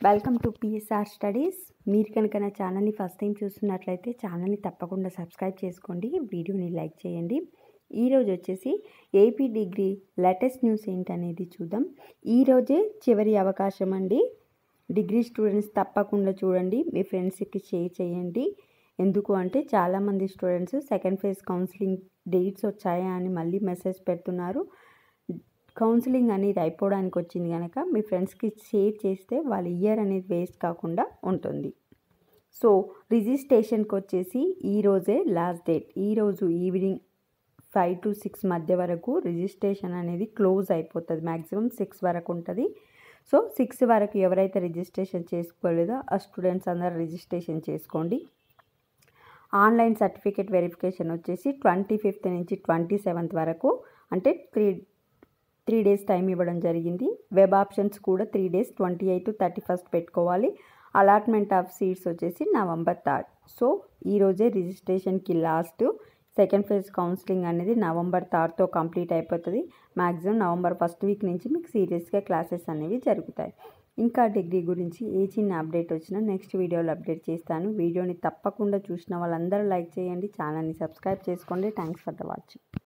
welcome to PSR studies మీరు కనుక నా ఛానల్ని ఫస్ట్ టైం చూస్తున్నట్లయితే ఛానల్ని తప్పకుండా సబ్స్క్రైబ్ చేసుకోండి వీడియోని లైక్ చేయండి ఈరోజు వచ్చేసి ఏపీ డిగ్రీ లేటెస్ట్ న్యూస్ ఏంటనేది చూద్దాం ఈరోజే చివరి అవకాశం అండి డిగ్రీ స్టూడెంట్స్ తప్పకుండా చూడండి మీ ఫ్రెండ్స్కి షేర్ చేయండి ఎందుకు అంటే చాలామంది students second phase counselling dates వచ్చాయా అని మళ్ళీ మెసేజ్ పెడుతున్నారు కౌన్సిలింగ్ అనేది అయిపోవడానికి వచ్చింది కనుక మీ ఫ్రెండ్స్కి షేర్ చేస్తే వాళ్ళ ఇయర్ అనేది వేస్ట్ కాకుండా ఉంటుంది సో రిజిస్ట్రేషన్కి వచ్చేసి ఈరోజే లాస్ట్ డేట్ ఈరోజు ఈవినింగ్ ఫైవ్ టు సిక్స్ మధ్య వరకు రిజిస్ట్రేషన్ అనేది క్లోజ్ అయిపోతుంది మ్యాక్సిమం సిక్స్ వరకు ఉంటుంది సో సిక్స్ వరకు ఎవరైతే రిజిస్ట్రేషన్ చేసుకోలేదో ఆ స్టూడెంట్స్ అందరూ రిజిస్ట్రేషన్ చేసుకోండి ఆన్లైన్ సర్టిఫికేట్ వెరిఫికేషన్ వచ్చేసి ట్వంటీ ఫిఫ్త్ నుంచి ట్వంటీ సెవెంత్ వరకు అంటే త్రీ త్రీ డేస్ టైం ఇవ్వడం జరిగింది వెబ్ ఆప్షన్స్ కూడా three days twenty eight thirty first పెట్టుకోవాలి అలాట్మెంట్ ఆఫ్ సీట్స్ వచ్చేసి నవంబర్ థర్డ్ సో ఈరోజే రిజిస్ట్రేషన్కి లాస్ట్ సెకండ్ ఫేజ్ కౌన్సిలింగ్ అనేది నవంబర్ థర్డ్తో కంప్లీట్ అయిపోతుంది మ్యాక్సిమం నవంబర్ ఫస్ట్ వీక్ నుంచి మీకు సీరియస్గా క్లాసెస్ అనేవి జరుగుతాయి ఇంకా డిగ్రీ గురించి ఏ చిన్న అప్డేట్ వచ్చినా నెక్స్ట్ వీడియోలో అప్డేట్ చేస్తాను వీడియోని తప్పకుండా చూసిన వాళ్ళందరూ లైక్ చేయండి ఛానల్ని సబ్స్క్రైబ్ చేసుకోండి థ్యాంక్స్ ఫర్ ద వాచింగ్